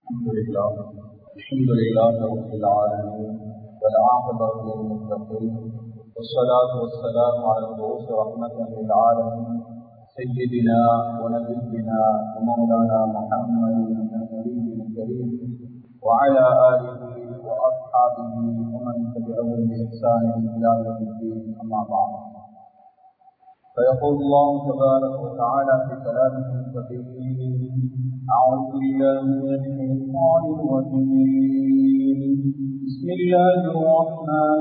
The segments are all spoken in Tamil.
الحمد لله الحمد لله رب العالمين والعاقبة للمتقين والصلاة والسلام على المبعوث رحمة للعالمين سيدنا ونبينا ومولانا محمد النبي الكريم وعلى آله وأصحابه ومن تبعهم بإحسان إلى يوم الدين أما بعد فيقول الله تبارك وتعالى في كلامه الكريم أعوذ بالله من الشيطان الرجيم بسم الله الرحمن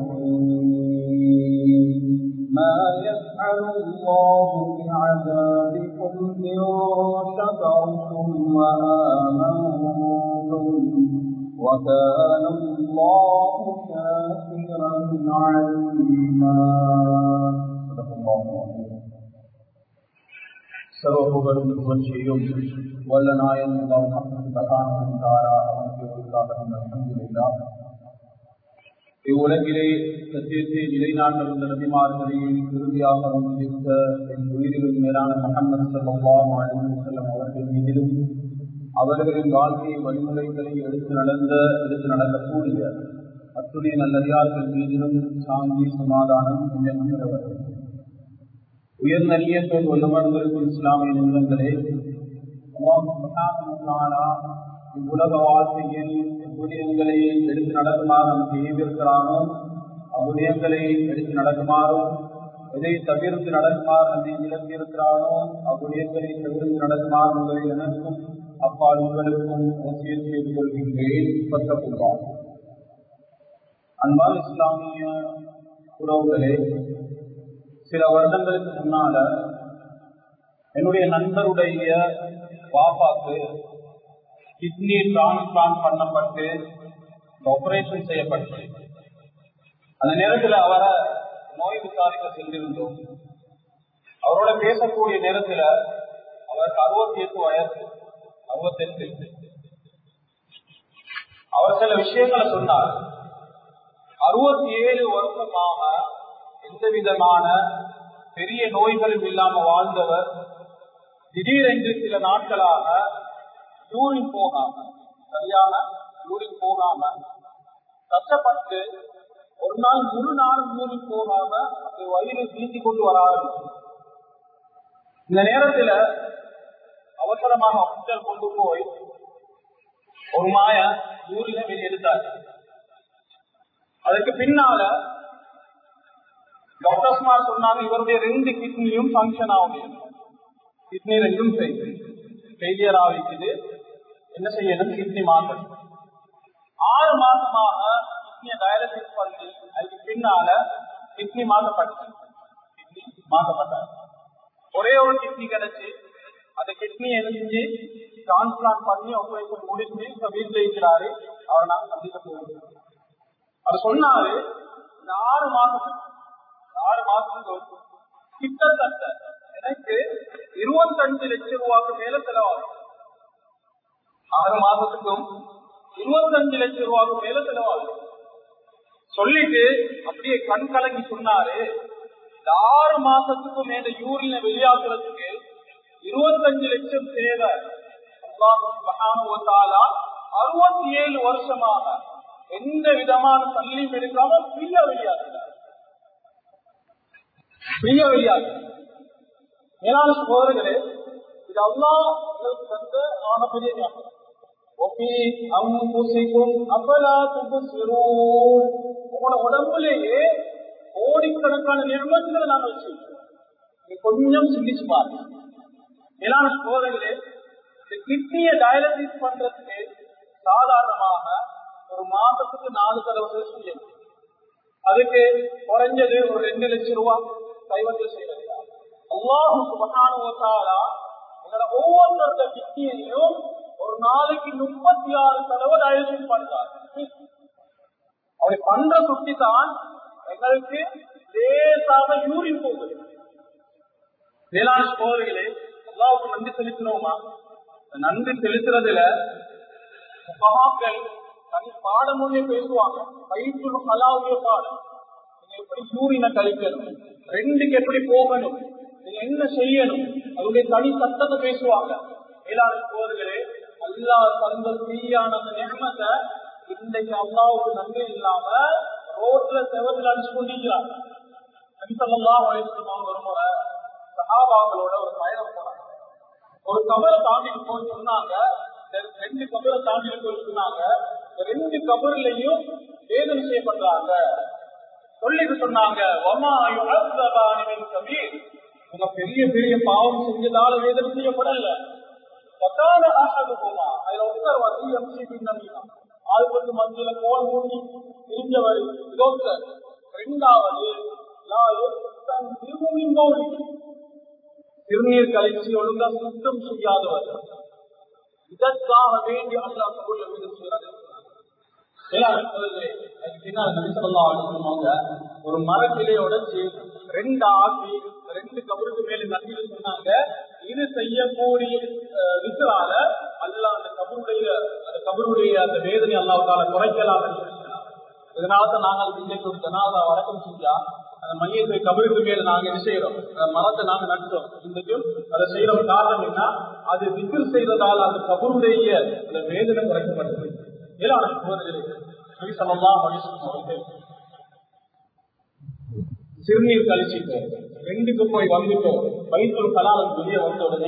الرحيم ما يفعل الله بعذابكم إن شكرتم وآمنتم وكان الله شاكرا عليما صدق الله العظيم சர்வபுகழும் புகழ்ச்சியும் வல்ல நாயன் பகானம் தாரா அவனுக்கு அல்ஹம்துலில்லா இவ்வுலகிலே சத்தியத்தை நிலைநாட்ட வந்த நபிமார்களில் இறுதியாக வந்திருந்த என் உயிரிலும் மேலான முகமது சல்லாஹ் அலிஹி செல்லம் அவர்கள் மீதிலும் அவர்களின் வாழ்க்கை வழிமுறைகளை எடுத்து நடந்த எடுத்து நடக்கக்கூடிய அத்துடைய நல்லடியார்கள் மீதிலும் சாந்தி சமாதானம் நிலவர்கள் உயர்ந்த நியத்தோடு வல்லவர்களுக்கும் இஸ்லாமிய நிறுவனங்களே இவ்வுலக வாழ்க்கையில் விடயங்களை எடுத்து நடக்குமாறு நமக்கு ஏவிருக்கிறானோ அவ்விடயங்களை எடுத்து நடக்குமாறும் எதை தவிர்த்து நடக்குமாறு நம்மை இழந்திருக்கிறானோ அவ்விடயங்களை தவிர்த்து நடக்குமாறு உங்களை எனக்கும் அப்பால் உங்களுக்கும் ஓசியல் செய்து கொள்கின்றேன் பத்தப்புள்ளார் அன்பால் இஸ்லாமிய உறவுகளே சில வருடங்களுக்கு முன்னால என்னுடைய நண்பருடைய பாப்பாக்கு கிட்னி டிரான்ஸ்பிளான் பண்ணப்பட்டு ஆபரேஷன் செய்யப்பட்டு அந்த நேரத்தில் அவரை நோய் விசாரிக்க சென்றிருந்தோம் அவரோட பேசக்கூடிய நேரத்தில் அவருக்கு அறுபத்தி எட்டு வயசு அறுபத்தி எட்டு அவர் சில விஷயங்களை சொன்னார் அறுபத்தி ஏழு வருஷமாக எந்த விதமான பெரிய நோய்களும் இல்லாம வாழ்ந்தவர் திடீரென்று சில நாட்களாக யூரின் போகாம சரியான யூரின் போகாம கஷ்டப்பட்டு ஒரு நாள் முழு நாளும் யூரின் போகாம அந்த வயிறு தீட்டி கொண்டு வர இந்த நேரத்துல அவசரமாக ஹாஸ்பிட்டல் கொண்டு போய் ஒரு மாய யூரினை வெளியெடுத்தார் அதுக்கு பின்னால டாக்டர்ஸ்மார் சொன்னாங்க இவருடைய ரெண்டு கிட்னியும் ஃபங்க்ஷன் ஆகும் கிட்னி ரெண்டும் ஃபெயிலியர் ஆகிக்குது என்ன செய்யணும் கிட்னி மாற்றணும் ஆறு மாசமாக கிட்னியை டயாலிசிஸ் பண்ணி அதுக்கு பின்னால கிட்னி மாற்றப்பட்டு கிட்னி மாற்றப்பட்டார் ஒரே ஒரு கிட்னி கிடைச்சி அந்த கிட்னி செஞ்சு டிரான்ஸ்பிளான் பண்ணி ஆபரேஷன் முடிச்சு இப்ப வீட்டுல இருக்கிறாரு அவரை நாங்க சந்திக்க போகிறோம் அவர் சொன்னாரு இந்த ஆறு மாசத்துக்கு ஆறு மாசத்துக்கு கிட்டத்தட்ட எனக்கு இருபத்தஞ்சு லட்சம் ரூபாய்க்கு மேல செலவாகும் ஆறு மாசத்துக்கும் இருபத்தஞ்சு லட்சம் ரூபாய்க்கு மேல செலவாகும் சொல்லிட்டு அப்படியே கண் கலங்கி சொன்னாரு இந்த ஆறு மாசத்துக்கு மேல யூரின வெளியாக்குறதுக்கு இருபத்தஞ்சு லட்சம் தேவை அறுபத்தி ஏழு வருஷமாக எந்த விதமான தள்ளியும் எடுக்காம ஃப்ரீயா வெளியாகிறார் ஃப்ரீயா வெளியாகிறார் மேலான சோதர்களே இது அல்லா உங்களுக்கு தந்த ஆகப்பெரிய ஞாபகம் உங்களோட உடம்புலேயே கோடிக்கணக்கான நிர்மங்களை நாங்கள் வச்சிருக்கோம் கொஞ்சம் சிந்திச்சு பாருங்க மேலான சோதர்களே இந்த கிட்னியை டயாலிசிஸ் பண்றதுக்கு சாதாரணமாக ஒரு மாசத்துக்கு நாலு தடவை செய்யணும் அதுக்கு குறைஞ்சது ஒரு ரெண்டு லட்சம் ரூபாய் கைவந்தல் செய்யறது அல்லாஹு சுபகானுவத்தாலா எங்களோட ஒவ்வொருத்தருடைய கிட்னியையும் ஒரு நாளைக்கு முப்பத்தி ஆறு தடவை டயாலிசிஸ் பண்றார் அப்படி பண்ற சுட்டி தான் எங்களுக்கு லேசாக யூரின் போகுது வேளாண் சோதரிகளே அல்லாவுக்கு நன்றி செலுத்தினோமா நன்றி செலுத்துறதுல மகாக்கள் தனி பாடம் ஒண்ணே பேசுவாங்க பயிற்று கலாவுடைய பாடம் நீங்க எப்படி யூரின கழிக்கணும் ரெண்டுக்கு எப்படி போகணும் நீங்க என்ன செய்யணும் அவருடைய தனி சத்தத்தை பேசுவாங்க மேலாளர் போர்களே அல்லாஹ் தந்த தீயான அந்த நியமத்தை இன்றைக்கு அல்லாவுக்கு நன்மை இல்லாம ரோட்ல செவத்தில் அடிச்சு கொண்டிருக்கிறார் நபிசல்லாம் வயசுமான் ஒரு முறை சகாபாக்களோட ஒரு பயணம் போனாங்க ஒரு கபரை தாண்டி போய் சொன்னாங்க ரெண்டு கபரை தாண்டி போய் சொன்னாங்க ரெண்டு கபர்லயும் வேதனை செய்யப்படுறாங்க சொல்லிட்டு சொன்னாங்க உங்க பெரிய பெரிய பாவம் செஞ்சதால வேதனை செய்யப்படல பத்தான ஆகாது போமா அதுல ஒருத்தர் வந்து எம்சி பின்னமினா ஆளுக்கு மத்தியில கோல் மூடி தெரிஞ்சவர் இதோத்தர் ரெண்டாவது திருநீர் கழிச்சு ஒழுங்கா சுத்தம் செய்யாதவர் இதற்காக வேண்டி அல்லா கபூர்ல மீது ஒரு மரக்கிளைய உடைச்சு ரெண்டு ஆக்கி ரெண்டு கபருக்கு மேல நம்பி சொன்னாங்க இது செய்யக்கூடிய விசுவால அல்ல அந்த கபருடைய அந்த கபருடைய அந்த வேதனை அல்லாவுக்கான குறைக்கலாம் இதனால்தான் நாங்கள் இன்றைக்கு ஒரு ஜனாதா வழக்கம் செஞ்சா அந்த மையத்தை கபருக்கு மேல நாங்க என்ன செய்யறோம் மரத்தை நாங்க நட்டோம் இன்றைக்கும் அதை செய்யறோம் காரணம் என்ன அது விக்கில் செய்ததால் அந்த கபருடைய அந்த வேதனை குறைக்கப்பட்டது மேலான சிறுநீர் கழிச்சிட்டு ரெண்டுக்கு போய் வந்துட்டோம் வயிற்று கலாலம் வெளியே வந்த உடனே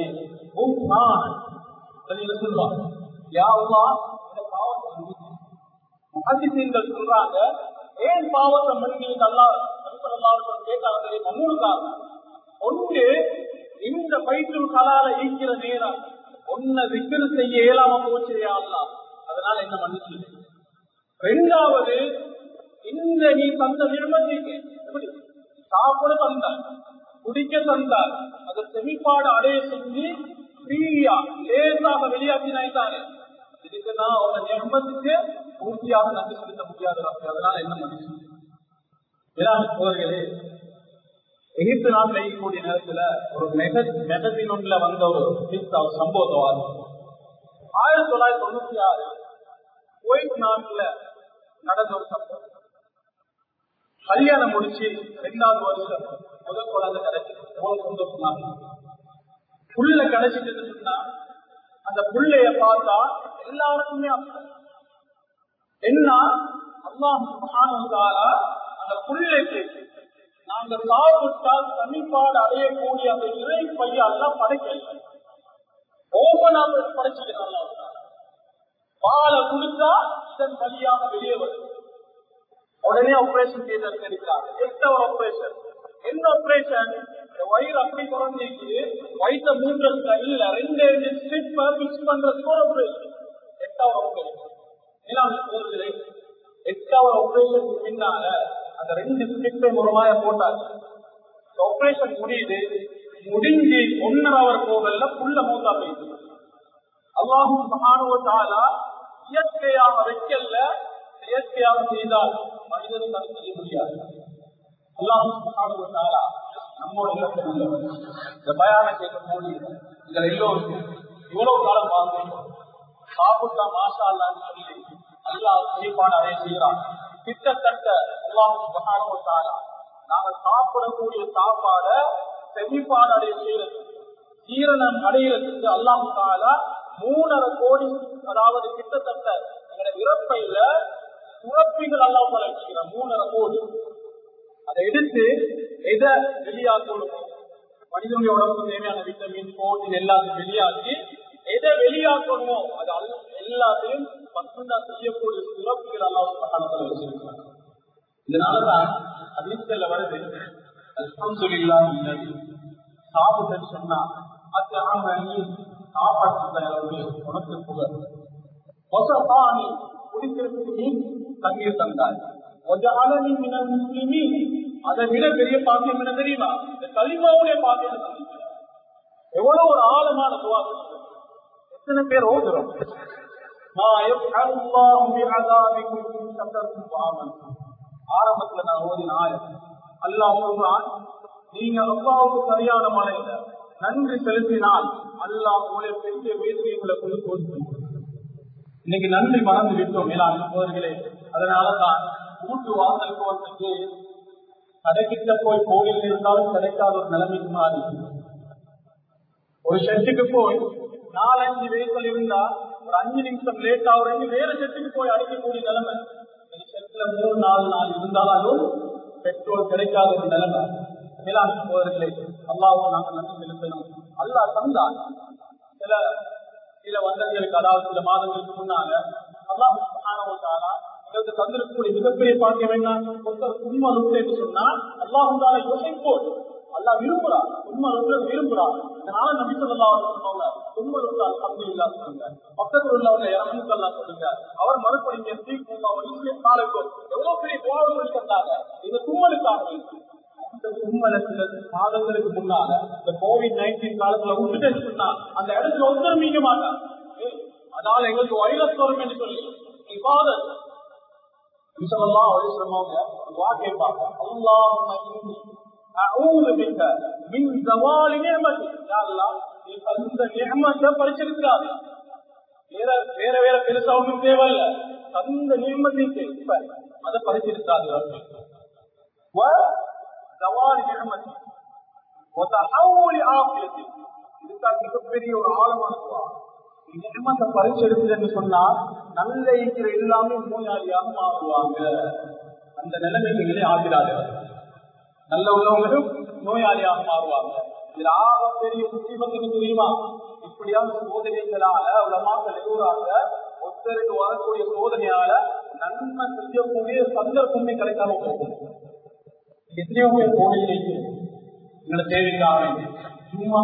சொல்லுவாங்க யாவா இந்த பாவத்தை சொல்றாங்க ஏன் பாவத்தை மன்னிங்க நல்லா கேட்டாங்க மூணு காரணம் ஒன்று இந்த வயிற்று கலால ஈக்கிற நேரம் ஒன்ன விக்கிரு செய்ய இயலாம போச்சு யாருலாம் அதனால என்ன மன்னிச்சு ரெண்டாவது இந்த நீ தந்த நிர்மதிக்கு சாப்பிட தந்தார் குடிக்க தந்தார் அந்த செமிப்பாடு அடைய செஞ்சு ஃப்ரீயா லேசாக வெளியாக்கினாய்த்தாரு இதுக்கு நான் உங்க நிர்மதிக்கு பூர்த்தியாக நன்றி செலுத்த முடியாது அதனால என்ன மன்னிச்சு சோழர்களே எகிப்து நாட்டில் இருக்கக்கூடிய நேரத்துல ஒரு மெகசின் ஒன்றுல வந்த ஒரு சம்பவம் ஆயிரத்தி தொள்ளாயிரத்தி தொண்ணூத்தி ஆறு குவைத் நாட்டுல நடந்த ஒரு சம்பவம் கல்யாணம் முடிச்சு ரெண்டாவது வருஷம் முதல் குழந்தை கிடைச்சு எவ்வளவு சந்தோஷம் புள்ள கிடைச்சிட்டு சொன்னா அந்த புள்ளைய பார்த்தா எல்லாருக்குமே என்ன அல்லாஹ் அந்த புள்ளைக்கு நாங்க சாப்பிட்டால் சமிப்பாடு அடையக்கூடிய அந்த இறை பையெல்லாம் படைக்கல ஓபனா படைச்சுக்கிறாங்க பாலை குடித்தா இதன் வழியாக வெளியே வரும் உடனே ஆபரேஷன் தியேட்டர் எடுக்கிறாங்க எக்ஸ்ட்ரா ஆபரேஷன் என்ன ஆபரேஷன் வயிறு அப்படி குறைஞ்சிக்கு வயிற்ற மூன்றதுல இல்ல ரெண்டு ரெண்டு ஸ்ட்ரிப் மிக்ஸ் பண்றதுக்கு ஒரு ஆபரேஷன் எட்டாவது ஆபரேஷன் ஏன்னா எட்டாவது ஆபரேஷன் பின்னால அந்த ரெண்டு ஸ்ட்ரிப்பை மூலமாக போட்டாங்க ஆபரேஷன் முடியுது முடிஞ்சு ஒன்னரை அவர் போகல புள்ள மூத்தா போயிடுது அல்லாஹும் மகானுவத்தாலா இயற்கையாக வைக்கல இயற்கையாக செய்தால் மனிதனும் அதை செய்ய முடியாது அல்லாஹும் மகானுவத்தாலா நம்மோட இலக்கை உள்ளவர் இந்த பயான கேட்கக்கூடிய இதில் எல்லோருக்கும் இவ்வளவு காலம் வாழ்ந்தோம் சாப்பிட்டா மாஷா அல்லான்னு சொல்லி அல்லாஹ் செய்யப்பாடு அதை செய்யறான் கிட்டத்தட்ட அல்லாஹும் மகானுவத்தாலா நாங்க சாப்பிடக்கூடிய சாப்பாட செமிப்பாடு அடைய செய்யறது ஜீரணம் அடையிறதுக்கு அல்லாஹு தாலா மூணரை கோடி அதாவது கிட்டத்தட்ட எங்களோட இறப்பையில சுரப்பிகள் அல்லாஹ் வளர்ச்சிக்கிற மூணரை கோடி அதை எடுத்து எதை வெளியாக்கணுமோ மனிதனுடைய உடம்புக்கு தேவையான விட்டமின் புரோட்டீன் எல்லாத்தையும் வெளியாக்கி எதை வெளியாக்கணுமோ அது எல்லாத்தையும் பசுந்தா செய்யக்கூடிய சுரப்பிகள் அல்லாஹ் பகலத்தில் வச்சிருக்கிறாங்க இதனாலதான் அதிர்ஷ்டில வருது அல்ஹம்துலில்லா சாப்பிட்டு சொன்னா அது ஆமா நீ சாப்பாட்டு உனக்கு புகழ் ஒசபானி குடிக்கிறதுக்கு நீ தண்ணீர் தந்தாய் ஒஜாலனி மின முஸ்லிமி அதை விட பெரிய பாக்கியம் என்ன தெரியுமா இந்த கலிமாவுடைய பாக்கியம் எவ்வளவு ஒரு ஆழமான துவா எத்தனை பேர் ஓதுறோம் ஆரம்பத்துல நான் ஓதின ஆயம் அல்லாஹ் சொல்றான் நீங்க அல்லாவுக்கு சரியான மழையில நன்றி செலுத்தினால் அல்லாஹ் உங்களை பெரிய வேதியங்களை கொண்டு போது இன்னைக்கு நன்றி மறந்து விட்டோம் மேலாண் சோதர்களே அதனாலதான் கூட்டு வாசல் போறதுக்கு கடைக்கிட்ட போய் கோவில் இருந்தாலும் கிடைக்காத ஒரு நிலைமைக்கு மாறி ஒரு ஷெட்டுக்கு போய் நாலஞ்சு வெஹிக்கிள் இருந்தா ஒரு ஒரு அஞ்சு நிமிஷம் லேட் ஆகுறது வேற செட்டுக்கு போய் அடிக்கக்கூடிய நிலைமை செட்டுல மூணு நாலு நாள் இருந்தாலும் பெட்ரோல் கிடைக்காத ஒரு நிலைமை மேலாண் சோதர்களே அல்லாவும் நாங்கள் நன்றி செலுத்தணும் அல்லாஹ் தந்தான் சில சில வருடங்களுக்கு அதாவது சில மாதங்களுக்கு முன்னால அல்லாஹ் சுப்ஹானஹு எங்களுக்கு தந்திருக்கக்கூடிய மிகப்பெரிய பாக்கியம் என்ன ஒருத்தர் உண்மை என்று சொன்னா அல்லாஹ் யோசிப்போம் அல்லாஹ் விரும்புறார் உண்மை விரும்புறார் இதனால நபி சொல்லா சொன்னவங்க உண்மை அல்ஹம்துலில்லாஹ் சொல்லுங்க பக்கத்தில் உள்ளவங்க இறங்குக்கல்லா சொல்லுங்க அவர் மறுபடியும் நாளுக்கும் எவ்வளவு பெரிய துவாவை சொல்லி தந்தாங்க இந்த தும்மலுக்காக அந்த தும்மலை சில மாதங்களுக்கு முன்னால இந்த கோவிட் நைன்டீன் காலத்துல விட்டுட்டு சொன்னா அந்த இடத்துல ஒருத்தர் மீங்க மாட்டாங்க அதனால எங்களுக்கு வைரஸ் வரும் என்று சொல்லி இபாதத் நபிசல்லாஹு அலைஹி வஸல்லம் அவங்க துஆ கேட்பாங்க அல்லாஹும்ம இன்னி அஊது பிக்க மின் ஜவாலி நிஅமதி யா அல்லாஹ் நீ அந்த நிஅமத்தை பறிச்சிருக்காது வேற வேற வேற பெருசா ஒன்றும் தேவையில்ல அந்த நியமத்தை இப்ப அதை பறிச்சிருக்காது ஜவாலி நிஅமதி وتحول عافيتي இதுதான் மிகப்பெரிய ஒரு ஆழமான துவா நியமத்தை பறிச்செடுக்குதுன்னு சொன்னா நல்ல இருக்கிற எல்லாமே நோயாளியாக மாறுவாங்க அந்த நிலைமைகளே ஆகிறார்கள் நல்ல உள்ளவங்களும் நோயாளியாக மாறுவாங்க இதுல ஆக பெரிய முசீபத்துக்கு தெரியுமா இப்படியான சோதனைகளால உலமாக நிறுவறாங்க ஒருத்தருக்கு வரக்கூடிய சோதனையால நன்மை செய்யக்கூடிய சந்தர்ப்பமே கிடைக்காம போகும் எத்தனையோ பேர் கோயிலைக்கு எங்களை தேவைக்காக சும்மா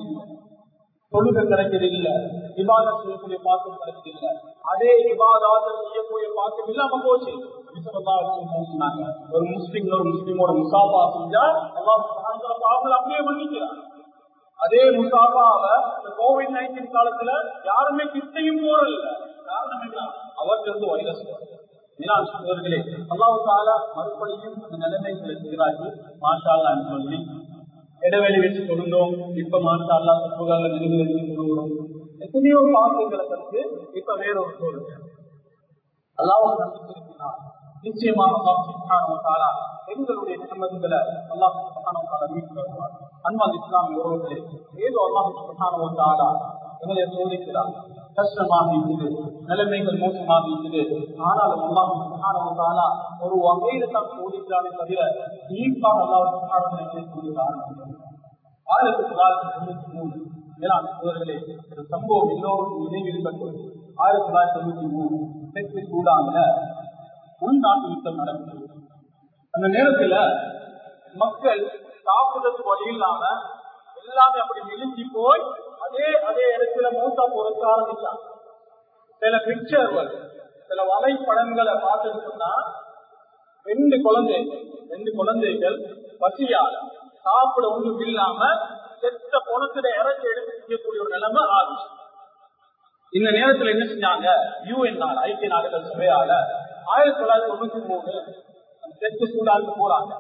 தொழுகை கிடைக்கிறது இல்ல விவாதம் செய்யக்கூடிய பாக்கம் கிடைக்கிறது இல்ல அதே விவாதம் செய்யக்கூடிய பாக்கம் இல்லாம போச்சு சொன்னாங்க ஒரு முஸ்லீம் ஒரு முஸ்லீமோட முசாபா செஞ்சா பாவங்கள் அப்படியே மன்னிக்கிறார் அதே முசாபாவ கோவிட் நைன்டீன் காலத்துல யாருமே கிட்டையும் போறதில்ல காரணம் என்ன அவற்றிலிருந்து வைரஸ் சோதர்களே அல்லாஹு தாலா மறுபடியும் அந்த நிலைமைகளை சீராக்கி மாஷாலான்னு சொல்லி இடைவெளி வச்சு கொடுந்தோம் இப்ப மாஷா அல்லா தப்புகால நிறுவனத்தை கொடுக்கிறோம் எத்தனையோ பாக்கங்களை கற்று இப்ப வேற ஒரு சோதனை அல்லாவும் நம்பித்திருக்கிறார் நிச்சயமாக எங்களுடைய நிம்மதிகளை அல்லாஹ் சுபஹானவத்தாலா மீட்டு வருவார் அன்பால் இஸ்லாமிய உறவுகளே ஏதோ அல்லாஹ் சுபஹானவத்தாலா எங்களை சோதிக்கிறார் கஷ்டமாக இருக்குது நிலைமைகள் மோசமாக இருக்குது ஆனாலும் அல்லாஹ் சுபஹானவத்தாலா ஒரு வகையில தான் சோதிக்கிறானே தவிர தீர்ப்பாக அல்லாஹ் சுபஹானவத்தை சோதிக்கிறார் ஆயிரத்தி தொள்ளாயிரத்தி தொண்ணூத்தி மூணு மேலாண் சோதர்களே ஒரு சம்பவம் எல்லோரும் நினைவில் பெற்றது ஆயிரத்தி தொள்ளாயிரத்தி தொண்ணூத்தி மூணு தெற்கு சூடான்ல உள்நாட்டு யுத்தம் நடந்தது அந்த நேரத்துல மக்கள் சாப்பிடுறதுக்கு வழி இல்லாம எல்லாமே அப்படி நெருங்கி போய் அதே அதே இடத்துல மூத்தா போறதுக்கு ஆரம்பிச்சாங்க சில பிக்சர்கள் சில வலைப்படங்களை பார்த்துட்டு சொன்னா ரெண்டு குழந்தைகள் ரெண்டு குழந்தைகள் பசியால சாப்பிட ஒன்றும் இல்லாம செத்த பணத்துல இறச்சி எடுத்து செய்யக்கூடிய ஒரு நிலைமை ஆரம்பிச்சு இந்த நேரத்துல என்ன செஞ்சாங்க யூஎன் நாடு ஐக்கிய நாடுகள் சபையால ஆயிரத்தி தொள்ளாயிரத்தி தொண்ணூத்தி மூணு தெற்கு சூடானுக்கு போறாங்க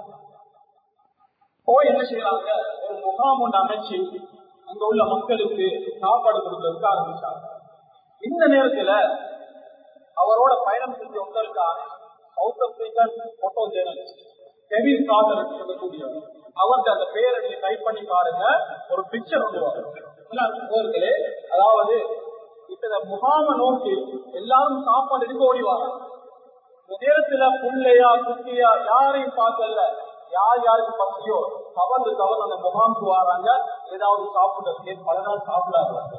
போய் என்ன செய்யறாங்க ஒரு முகாம் ஒன்று அமைச்சு அங்க உள்ள மக்களுக்கு சாப்பாடு கொடுக்கறதுக்கு ஆரம்பிச்சாங்க இந்த நேரத்துல அவரோட பயணம் செஞ்ச உங்களுக்கான South African photo journalist Kevin Carter சொல்லக்கூடியவர் அவருக்கு அந்த பேரை நீங்க டைப் பண்ணி பாருங்க ஒரு பிக்சர் வருவாங்க அதாவது இப்ப இந்த முகாம நோக்கி எல்லாரும் சாப்பாடு எடுக்க ஓடிவாங்க இந்த நேரத்துல புள்ளையா குட்டியா யாரையும் பார்க்கல யார் யாருக்கு பசியோ தவறு தவறு அந்த முகாமுக்கு வராங்க ஏதாவது சாப்பிட பல நாள் சாப்பிடாங்க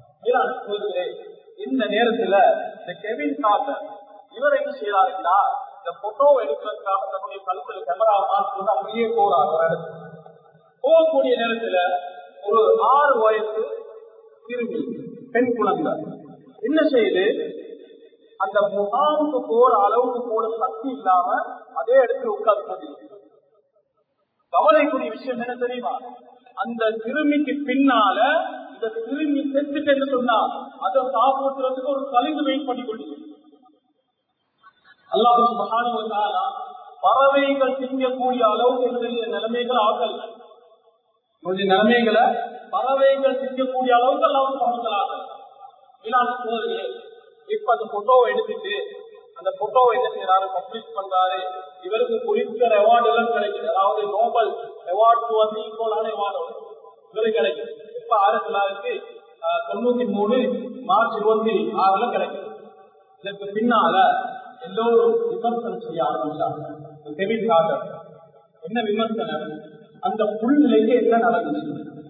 இந்த நேரத்துல இந்த கெவின் கார்டர் இவர் என்ன செய்யறாருன்னா இந்த போட்டோ எடுக்கிறதுக்காக தன்னுடைய கழுத்துல கேமரா மாற்றி அப்படியே போறாரு ஒரு இடத்துல போகக்கூடிய நேரத்துல ஒரு ஆறு வயசு சிறுமி பெண் குழந்தை என்ன செய்யுது அந்த முகாமுக்கு போற அளவுக்கு போட சக்தி இல்லாம அதே இடத்துல உட்கார்ந்து கொண்டிருக்கு கவலைக்குரிய விஷயம் என்ன தெரியுமா அந்த சிறுமிக்கு பின்னால இந்த சிறுமி செத்துட்டு என்ன சொன்னா அதை சாப்பிடுறதுக்கு ஒரு கலிந்து வெயிட் பண்ணி கொண்டிருக்கு அல்லாஹ் மகானுவதால பறவைகள் திங்கக்கூடிய அளவுக்கு என்னுடைய நிலைமைகள் ஆகல் கொஞ்சம் நிலைமைகளை பறவைகள் திங்கக்கூடிய அளவுக்கு அல்லாஹ் சமத்தலாக சோதனையே இப்ப அந்த போட்டோவை எடுத்துட்டு அந்த போட்டோவை என்ன செய்யறாரு பப்ளிஷ் பண்றாரு இவருக்கு குறிப்பிட்ட அவார்டு எல்லாம் கிடைக்குது அதாவது நோபல் அவார்டு வந்து ஈக்குவலான அவார்டு இவருக்கு கிடைக்குது இப்ப ஆயிரத்தி தொள்ளாயிரத்தி தொண்ணூத்தி மூணு மார்ச் இருபத்தி ஆறுல கிடைக்கும் இதற்கு பின்னால எல்லோரும் விமர்சனம் செய்ய ஆரம்பிச்சாங்க கெவின் கார்டர் என்ன விமர்சனம் அந்த புல்நிலைக்கு என்ன நடந்துச்சு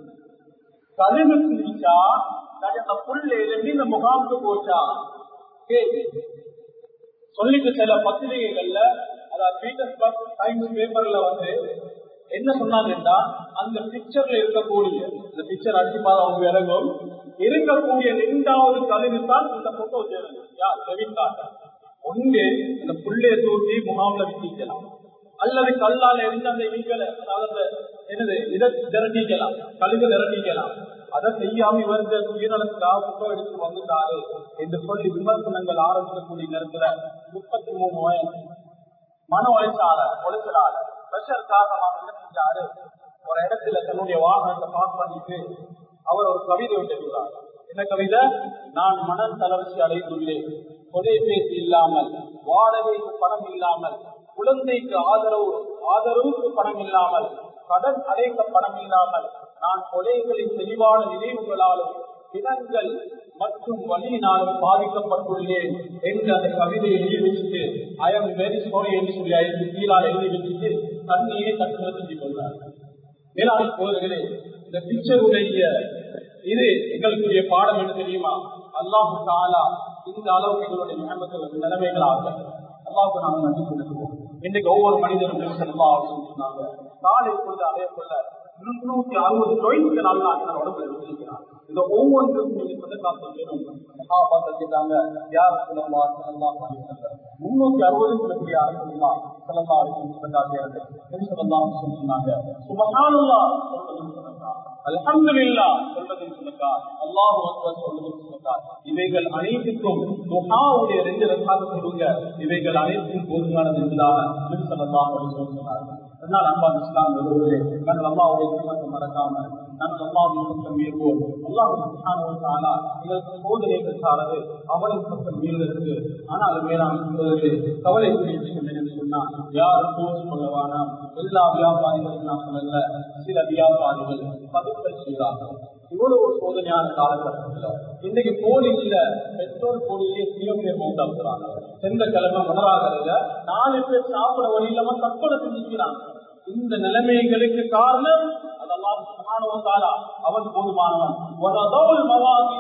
கழிவு குடிச்சா அந்த புல் எழுதி இந்த முகாமுக்கு போச்சா கேள்வி சொல்லிட்டு சில பத்திரிகைகள்ல அதாவது பீட்டர்ஸ்பர்க் டைம்ஸ் பேப்பர்ல வந்து என்ன சொன்னாங்கன்னா அந்த பிக்சர்ல இருக்கக்கூடிய இந்த பிக்சர் அடிச்சு பார்த்தா அவங்க இறங்கும் இருக்கக்கூடிய ரெண்டாவது கழிவு தான் இந்த போட்டோ யார் கெவின் கார்டர் ஒன்று இந்த புள்ளைய தூண்டி முகாம்ல விட்டிக்கலாம் அல்லது கல்லால் எரிஞ்ச அந்த ஈக்களை அதாவது என்னது இதை திரட்டிக்கலாம் கழிவு திரட்டிக்கலாம் அதை செய்யாம இவருக்கு சுயநலத்துக்காக புத்தகம் எடுத்து வந்துட்டாரு என்று சொல்லி விமர்சனங்கள் ஆரம்பிக்கக்கூடிய நேரத்துல முப்பத்தி மூணு வயசு மன உழைச்சால உழைச்சலால பிரஷர் காரணமாக என்ன செஞ்சாரு ஒரு இடத்துல தன்னுடைய வாகனத்தை பாஸ் பண்ணிட்டு அவர் ஒரு கவிதை விட்டுள்ளார் என்ன கவிதை நான் மன தளர்ச்சி அடைந்துள்ளேன் தொலைபேசி இல்லாமல் வாடகைக்கு பணம் இல்லாமல் குழந்தைக்கு ஆதரவு ஆதரவுக்கு பணம் இல்லாமல் கடன் அடைக்க பணம் இல்லாமல் நான் கொலைகளின் தெளிவான நினைவுகளாலும் தினங்கள் மற்றும் வழியினாலும் பாதிக்கப்பட்டுள்ளேன் என்று அந்த கவிதையை எழுதி வச்சுட்டு ஐ எம் வெரி சாரி என்று சொல்லி ஐந்து கீழால் எழுதி வச்சுட்டு தண்ணியே தட்டுல செஞ்சு கொண்டார் மேலாண் சோதர்களே இந்த பிக்சருடைய இது எங்களுக்குரிய பாடம் என்ன தெரியுமா அல்லாஹு தாலா இந்த அளவுக்கு எங்களுடைய நியமத்தில் நிலைமைகளாக அல்லாவுக்கு நாங்கள் நன்றி செலுத்துவோம் இன்னைக்கு ஒவ்வொரு மனிதனும் சொன்னாங்க காலை பொழுது அதே போல முன்னூத்தி அறுபது தொழில்கள் அல்லா உடம்புல வச்சிருக்கிறான் இந்த ஒவ்வொன்றுக்கும் நீங்க பதக்காப்பு வேணும் சகாபாத்தாங்க யார் சொல்லமா சொல்லலாம் முன்னூத்தி அறுபது சொல்லக்கூடிய யார் சொல்லலாம் சொல்லமா பதக்காப்பு சொல்லலாம் சொன்னாங்க சுபகானல்லா அல்ஹம்துலில்லா சொல்வதில் சொல்லக்கா அல்லாஹ் அக்பர் சொல்வதில் சொல்லக்கா இவைகள் அனைத்துக்கும் துஹாவுடைய ரெண்டு ரக்காக சொல்லுங்க இவைகள் அனைத்தும் போதுமானது என்பதாக சொல்லலாம் சொன்னார்கள் அதனால் அன்பா இஸ்லாம் எதிர்வரே நாங்கள் அல்லாவுடைய குடும்பத்தை மறக்காம நாங்கள் அல்லாவின் பக்கம் மீறுவோம் அல்லாஹ் எங்களுக்கு சோதனைகள் சாரது அவனின் பக்கம் மீறுவதற்கு ஆனால் மேலான சொல்வதற்கு கவலைக்குரிய விஷயம் என்னன்னு சொன்னா யாரும் போச்சு கொள்ளவானா எல்லா வியாபாரிகளும் நான் சொல்லல சில வியாபாரிகள் பதுக்கல் செய்கிறார்கள் இவ்வளவு சோதனையான காலகட்டத்துல இன்னைக்கு கோழியில பெட்ரோல் கோழியிலே சில பேர் மௌத்தாக்குறாங்க சென்ற கிழமை உணராகிறத நாலு பேர் சாப்பிட வழி இல்லாம தற்கொலை செஞ்சுக்கிறாங்க இந்த நிலைமைகளுக்கு காரணம் அதெல்லாம் சுகானவத்தாலா அவன் போதுமானவன் ஒரு மவாதி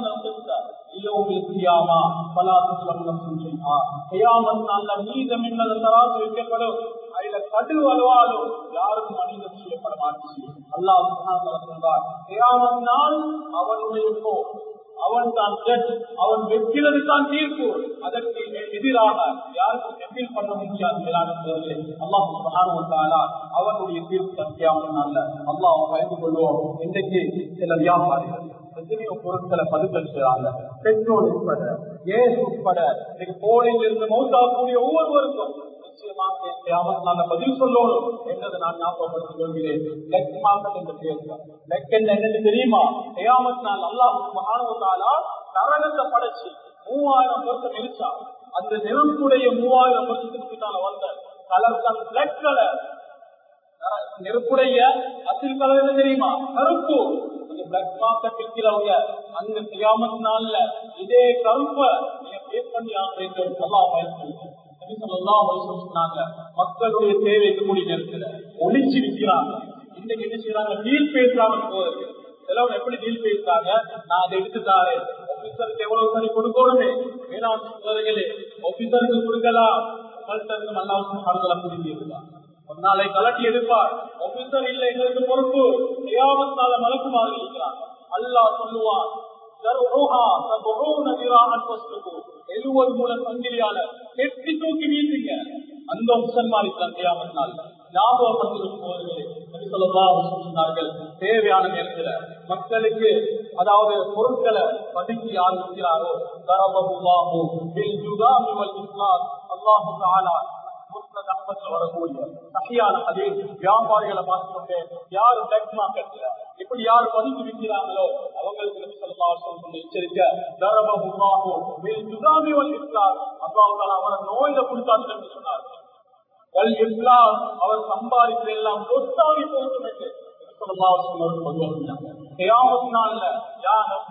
நீதம் என்னது தராசு வைக்கப்படும் அதுல கடு அளவாலும் யாரும் மனிதம் செய்யப்பட மாட்டேன் அல்லாஹ் சொல்றார் நாள் அவனுடைய அவன் தான் ஜட்ஜ் அவன் வெற்றினது தான் தீர்ப்பு அதற்கு எதிராக யாருக்கும் எப்பீல் பண்ண முடியாது அல்லாஹ் சுகானா அவனுடைய தீர்ப்பு சத்தியாமல் அல்ல அல்லாஹ் பயந்து கொள்வோம் இன்றைக்கு சில வியாபாரிகள் எத்தனையோ பொருட்களை பதுக்கல் செய்யறாங்க பெட்ரோல் உட்பட கேஸ் உட்பட இன்னைக்கு கோடையில் இருந்து மௌத்தாக்கூடிய ஒவ்வொருவருக்கும் நிச்சயமாக பதில் சொல்லணும் என்றதை நான் ஞாபகப்படுத்திக் கொள்கிறேன் லெக் மார்க்கெட் என்று பேசுறேன் லெக் என்னன்னு தெரியுமா ஏயாமத் நாள் அல்லாஹ் மகானவத்தாலா நரகத்தை படைச்சு மூவாயிரம் வருஷம் இருச்சா அந்த நெருப்புடைய மூவாயிரம் வருஷத்துக்கு பின்னால வந்த கலர் தான் பிளட் கலர் நெருப்புடைய அசில் கலர் என்ன தெரியுமா கருப்பு பிளட் மார்க்கெட் விற்கிறவங்க அந்த கியாமத் நாள்ல இதே கருப்பை நீங்க பே பண்ணி ஆகிறீங்க அல்லாஹ் பயன்படுத்தி மக்களுடைய தேவைக்கு முடி நேரத்துல ஒளிச்சு விற்கிறாங்க இன்னைக்கு என்ன செய்யறாங்க டீல் பேசுறாங்க போறது சிலவங்க எப்படி டீல் பேசுறாங்க நான் அதை எடுத்துட்டாரு ஆபீசருக்கு எவ்வளவு பண்ணி கொடுக்கணுமே வேணாம் சோதனைகளே ஆபீசருக்கு கொடுக்கலாம் உங்கள்கிட்ட இருந்து நல்லா காலத்துல புரிஞ்சிருக்கலாம் ஒரு நாளை கலட்டி எடுப்பார் ஆபீசர் இல்ல எங்களுக்கு பொறுப்பு ஏயாமத்தால மலக்குமாறு இருக்கிறாங்க அல்லாஹ் சொல்லுவான் எழுவது மூல சங்கிலியால கெட்டி தூக்கி வீசுங்க அந்த முசல்மான் தந்தையாமனால் ஞாபகப்படுத்தினார்கள் தேவையான நேரத்தில் மக்களுக்கு அதாவது பொருட்களை பதுக்கி யார் இருக்கிறாரோ தரபுல்லாஹோ அல்லாஹு தாலா வரக்கூடிய சகையான அதே வியாபாரிகளை பார்த்துக்கொண்டு யாரு டெக் மார்க்கெட்ல இப்படி யாரு பதுக்கி விற்கிறாங்களோ அவங்களுக்கு எச்சரிக்க அவரை நோயில கொடுத்தார்கள் என்று சொன்னார்கள் அவர் சம்பாதிக்கிற எல்லாம் சொத்தாகி போகும் என்று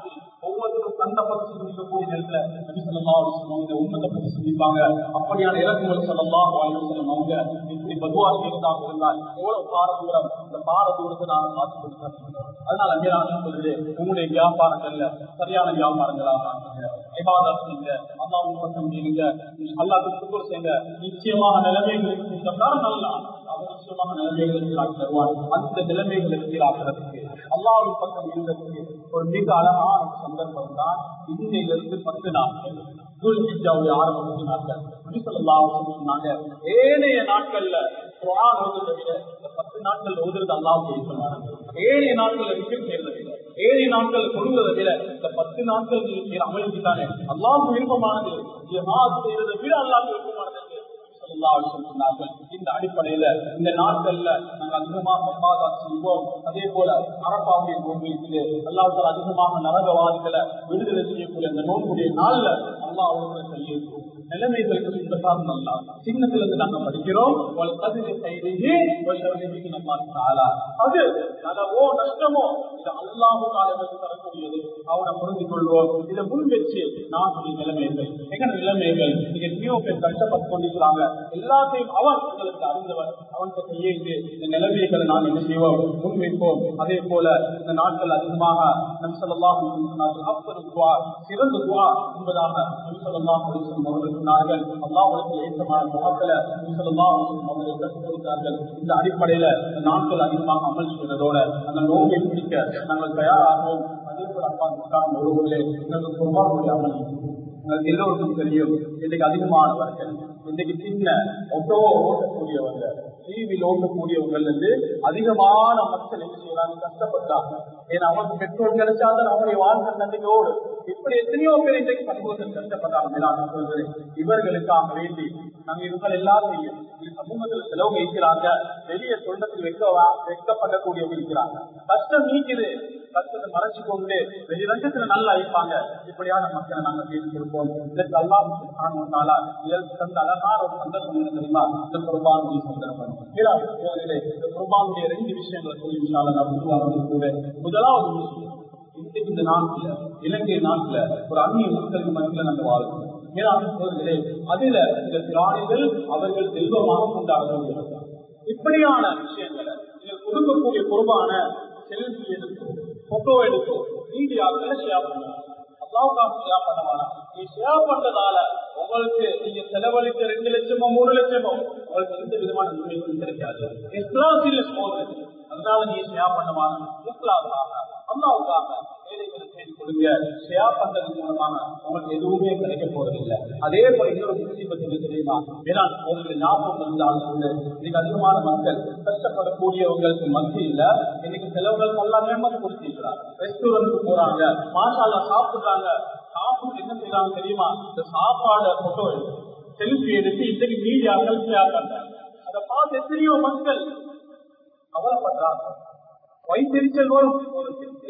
ஒவ்வொருத்தரும் தந்த பத்தி சிந்திக்கக்கூடிய நேரத்துல நபி ஸல்லல்லாஹு அலைஹி வஸல்லம் இந்த உம்மத்தை பத்தி சிந்திப்பாங்க அப்படியான இலக்குகள் ஸல்லல்லாஹு அலைஹி வஸல்லம் அவங்க இப்படி பதுவா செய்யறதாக இருந்தால் எவ்வளவு பார தூரம் இந்த பார தூரத்தை நான் பார்த்து கொடுக்கிறேன் அதனால அங்கே சொல்றது உங்களுடைய வியாபாரங்கள்ல சரியான வியாபாரங்களாக ஆக்குங்க. இபாதத் செய்யுங்க அல்லாஹ்வின் பக்கம் நீங்க அல்லாஹ்வுக்கு சுக்குர் செய்யுங்க நிச்சயமாக நிலைமைகளுக்கு சொன்னால் நல்லா அவர் நிச்சயமாக நிலைமைகளுக்கு ஆக்கி தருவார் அந்த நிலைமைகளுக்கு ஆக்கிறதுக்கு அல்லாஹ்வின் பக்கம் இருந்ததுக்கு ஒரு மிக அழகான சந்தர்ப்பம் தான் இன்றையிலிருந்து பத்து நாட்கள் துல்ஹிஜ்ஜாவுடைய ஆரம்பத்து நாட்கள் நபி ஸல்லல்லாஹு அலைஹி வஸல்லம் சொன்னாங்க ஏனைய நாட்கள்ல குர்ஆன் ஓதுறதை விட இந்த பத்து நாட்கள் ஓதுறது அல்லாஹ்வுக்கு ஏற்றமானது ஏனைய நாட்கள்ல விக்கெட் செய்யறதை விட ஏனைய நாட்கள் கொடுவதை விட இந்த பத்து நாட்கள் நீங்க செய்யற அமலுக்கு தானே அல்லாஹ் விருப்பமானது ஜிஹாத் செய்யறதை விட அல்லாஹ் விருப்பமானது ஸல்லல்லாஹு அலைஹி வஸல்லம் சொன்னார்கள். இந்த அடிப்படையில இந்த நாட்கள்ல நாங்கள் அதிகமாக மக்காதா செய்வோம் அதே போல அரபாவுடைய நோன்பு இருக்குது அல்லாஹ் அதிகமாக நரகவாதிகளை விடுதலை செய்யக்கூடிய அந்த நோன்புடைய நாள்ல அல்லாஹ் அவர்களை கையேற்போம் நிலைமைகளுக்கு சுத்தசாரம் நல்லா சின்னத்துல இருந்து நாங்க படிக்கிறோம் ஒரு கதிரை செய்தியே ஒரு ஷர்ரிஹி நம்ம தாலா. அது நலவோ நஷ்டமோ இது அல்லாஹு காலங்களுக்கு தரக்கூடியது அவனை புரிந்து கொள்வோம் இதை முன் வச்சு நாட்டுடைய நிலைமைகள் எங்க நிலைமைகள் நீங்க எத்தனையோ பேர் கஷ்டப்பட்டு கொண்டிருக்கிறாங்க எல்லாத்தையும் அவன் எங்களுக்கு அறிந்தவன் அவன் கையேந்து இந்த நிலைமைகளை நான் என்ன செய்வோம் முன்வைப்போம் அதே போல இந்த நாட்கள் அதிகமாக நம் சொல்லலாம் அப்பது துவா சிறந்த துவா என்பதாக நம் சொல்லலாம் அவர்கள் சொன்னார்கள் அல்லாஹுடைய ஏற்றமான துவாக்களை நம் சொல்லலாம் அவர்கள் கற்றுக் கொடுத்தார்கள் இந்த அடிப்படையில இந்த நாட்கள் அதிகமாக அமல் செய்வதோட அந்த நோயை பிடிக்க நாங்கள் தயாராகவும் அதே போல அப்பா நிற்காம ஒருவர்களே எங்களுக்கு குர்பானுடைய அமல் உங்களுக்கு எல்லோருக்கும் தெரியும் இன்னைக்கு அதிகமானவர்கள் இன்னைக்கு சின்ன ஒட்டோ ஓட்டக்கூடியவங்க டிவியில் ஓட்டக்கூடியவர்கள் வந்து அதிகமான மக்கள் என்ன செய்யறாங்க கஷ்டப்பட்டாங்க ஏன்னா அவங்க பெட்ரோல் கிடைச்சாதான் அவங்களுடைய வாழ்க்கை நன்றியோடு இப்படி எத்தனையோ பேர் இன்றைக்கு பணிபுரிகள் கஷ்டப்பட்டாங்க நான் சொல்றேன் இவர்களுக்காக வேண்டி நாங்க இவங்க எல்லாத்தையும் சமூகத்தில் செலவு வைக்கிறாங்க வெளியே சொல்றதுக்கு வைக்கவா வைக்கப்படக்கூடியவங்க இருக்கிறாங்க கஷ்டம் நீக்குது கஷ்டத்தை மறைச்சு கொண்டு வெளிரங்கத்துல நல்லா இருப்பாங்க இப்படியான மக்களை நாங்க பேசி கொடுப்போம் இதற்கு அல்லாஹ் சுப்ஹானஹு இதற்கு தந்த அழகான ஒரு சந்தர்ப்பம் என்ன தெரியுமா இந்த குர்பானுடைய சந்தர்ப்பம் இந்த குர்பானுடைய ரெண்டு விஷயங்களை சொல்லி விஷயம் நான் உருவாக்குறது கூட முதலாவது விஷயம் இன்றைக்கு இந்த நாட்டுல இலங்கை நாட்டுல ஒரு அந்நிய மக்களுக்கு மத்தியில நம்ம வாழ்க்கை மேலாண்மை அதுல இந்த திராணிகள் அவர்கள் செல்வமாக கொண்டாடக்கூடியவர்கள் இப்படியான விஷயங்களை நீங்கள் கொடுக்கக்கூடிய பொறுப்பான செல்ஃபி எடுக்கும் போட்டோ எடுக்கும் மீடியாக்களை ஷேர் பண்ணுங்க அல்லாவுக்காக ஷேர் பண்ண வேணாம் நீ ஷேர் பண்றதால உங்களுக்கு நீங்க செலவழிக்க ரெண்டு லட்சமோ மூணு லட்சமோ உங்களுக்கு எந்த விதமான நன்மைகளும் கிடைக்காது இஸ்லாத்தில் போகுது அதனால நீ ஷேர் பண்ண வேணாம் இஸ்லாவுக்காக அல்லாவுக்காக ஏழைகளை செய்து கொடுங்க ஷேர் பண்றது மூலமாக உங்களுக்கு எதுவுமே கிடைக்க போறதில்லை அதே போல இன்னொரு முஸ்லீமத்துக்கு தெரியுமா ஏன்னா உங்களுக்கு ஞாபகம் இருந்தாலும் கூட இன்னைக்கு அதிகமான மக்கள் கஷ்டப்படக்கூடியவங்களுக்கு மத்தியில இன்னைக்கு செலவுகள் எல்லாம் ஏமாத்தி கொடுத்திருக்கிறாங்க ரெஸ்டாரண்ட்க்கு போறாங்க மாசாலா சாப்பிடுறாங்க சாப்பிட்டு என்ன செய்யறாங்க தெரியுமா இந்த சாப்பாடு போட்டோ செல்ஃபி எடுத்து இன்னைக்கு மீடியாக்கள் ஷேர் பண்றாங்க அதை பார்த்து எத்தனையோ மக்கள் கவலைப்படுறாங்க வைத்தறிச்சல் வரும் ஒரு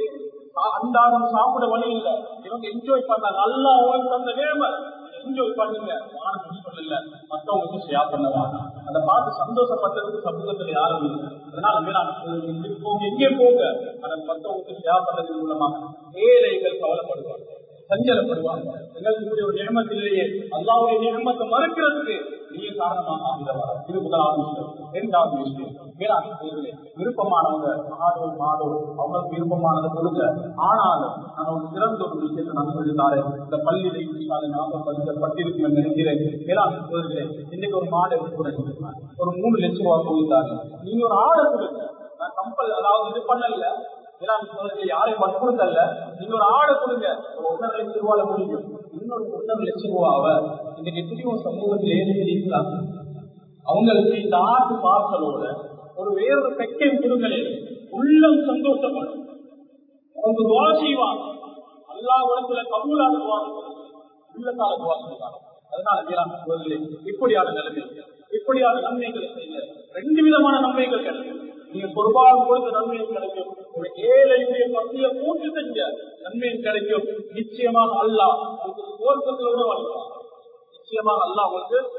அன்றாடம் சாப்பிட வழி இல்ல இவங்க என்ஜாய் பண்ண நல்லா உங்களுக்கு அந்த நேர்மை என்ஜாய் பண்ணுங்க நானும் சொல்லல மத்தவங்களுக்கு ஷேர் பண்ணுவாங்க அதை பார்த்து சந்தோஷப்பட்டதுக்கு சமூகத்துல யாரும் இல்லை அதனால மேலான போங்க எங்கே போங்க அதை மத்தவங்களுக்கு ஷேர் பண்ணது மூலமாக ஏழைகள் கவலைப்படுவாங்க சஞ்சலப்படுவாங்க எங்களுக்கு ஒரு நியமத்திலேயே அல்லாவுடைய நியமத்தை மறுக்கிறதுக்கு நீங்க காரணமாக அமைதவா இது முதலாவது விஷயம் இரண்டாவது விஷயம் மேலான பொருளே விருப்பமானவங்க ஆடோ மாடோ அவங்களுக்கு விருப்பமானதை கொடுங்க ஆனாலும் நான் ஒரு சிறந்த ஒரு விஷயத்தை நான் சொல்லித்தாரு இந்த பள்ளியில விஷால ஞாபகம் பட்டிருக்கும் நினைக்கிறேன் மேலான பொருளே இன்னைக்கு ஒரு மாடை கொடுங்க ஒரு மூணு லட்சம் ரூபாய் கொடுத்தாங்க நீங்க ஒரு ஆடை கொடுங்க நான் கம்பல் அதாவது இது பண்ணல யாரையும் வற்புறுத்தல்ல நீங்க ஒரு ஆடை கொடுங்க ஒரு ஒன்றரை லட்சம் ரூபாய் முடியும் இன்னொரு ஒன்றரை லட்சம் ரூபாவை இன்னைக்கு எத்தனையோ சமூகத்தில் ஏழை இருக்கிறாங்க அவங்களுக்கு இந்த ஆட்டு பார்சலோட ஒரு வேறொரு செகண்ட் கொடுங்களே உள்ளம் சந்தோஷப்படும் அவங்க துவா செய்வாங்க அல்லா உலகத்துல கபூலான துவா உள்ளத்தால துவா செய்வாங்க அதனால வீரான சோதரிலே இப்படியான நிலைமை இப்படியான நன்மைகளை செய்ய ரெண்டு விதமான நன்மைகள் கிடைக்கும் நீங்க பொறுப்பாக கொடுத்த நன்மையும் கிடைக்கும் ஒரு ஏழையுடைய பத்திய கூட்டு செஞ்ச நன்மையும் கிடைக்கும் நிச்சயமாக அல்லா உங்களுக்கு சுவர்க்கத்தோட வாழ்வார் நிச்சயமாக அல்லா உங்களுக்கு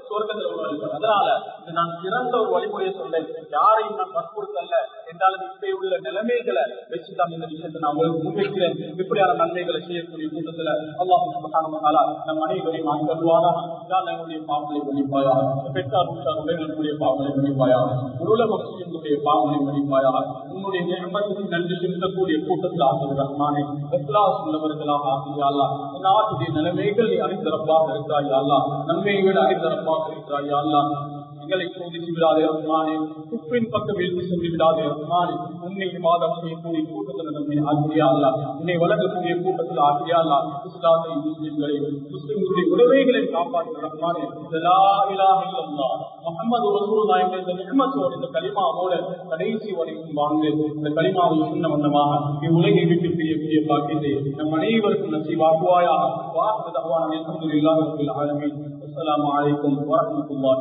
சுவர்க்கத்தில் உள்ள வழிமுறை அதனால இது நான் சிறந்த ஒரு வழிமுறையை சொல்றேன் யாரையும் நான் வற்புறுத்தல்ல என்றாலும் இப்படி உள்ள நிலைமைகளை வச்சுதான் இந்த விஷயத்தை நான் உங்களுக்கு முன்வைக்கிறேன் இப்படியான நன்மைகளை செய்யக்கூடிய கூட்டத்துல அல்லாஹ் சுபஹானஹு நம் அனைவரையும் ஆக்கல்வானா நான் எங்களுடைய பாவங்களை மன்னிப்பாயா பெற்றார் உற்றார் உடைகளுடைய பாவங்களை மன்னிப்பாயா உருள முஸ்லிம்களுடைய பாவங்களை மன்னிப்பாயா உன்னுடைய நிர்மத்துக்கு நன்றி செலுத்தக்கூடிய கூட்டத்தில் ஆகிறது ரஹ்மானே இஸ்லாஸ் உள்ளவர்களாக ஆகியாளா நாட்டுடைய நிலைமைகள் நீ அறிந்தரப்பாக இருக்கிறாயா நன்மையை விட அறிந்தரப்பாக இருக்கிறாயா எங்களை சோதித்து விடாதே ரஹ்மானே குப்பின் பக்கம் வீழ்ந்து சென்று விடாதே ரஹ்மானே உன்னை மாதம் செய்யக்கூடிய கூட்டத்தில் நம்மை ஆக்கியா அல்ல உன்னை வளர்க்கக்கூடிய கூட்டத்தில் ஆக்கியா அல்ல இஸ்லாத்தை முஸ்லிம்களை முஸ்லிம்களுடைய உடமைகளை காப்பாற்ற ரஹ்மானே லா இலாஹ இல்லல்லாஹ் முஹம்மது ரசூலுல்லாஹ் என்ற இந்த நிஹ்மத்தோடு இந்த கலிமாவோட கடைசி வரைக்கும் வாழ்ந்து இந்த கலிமாவை சொன்ன வண்ணமாக இவ்வுலகை விட்டு பிரியக்கூடிய பாக்கியத்தை நம் அனைவருக்கும் நசீவாக்குவாயா வாக்கு தகவான அல்ஹம்துலில்லாஹி ரப்பில் ஆலமீன் அஸ்ஸலாமு அலைக்கும் வரஹ்மத்துல்லாஹி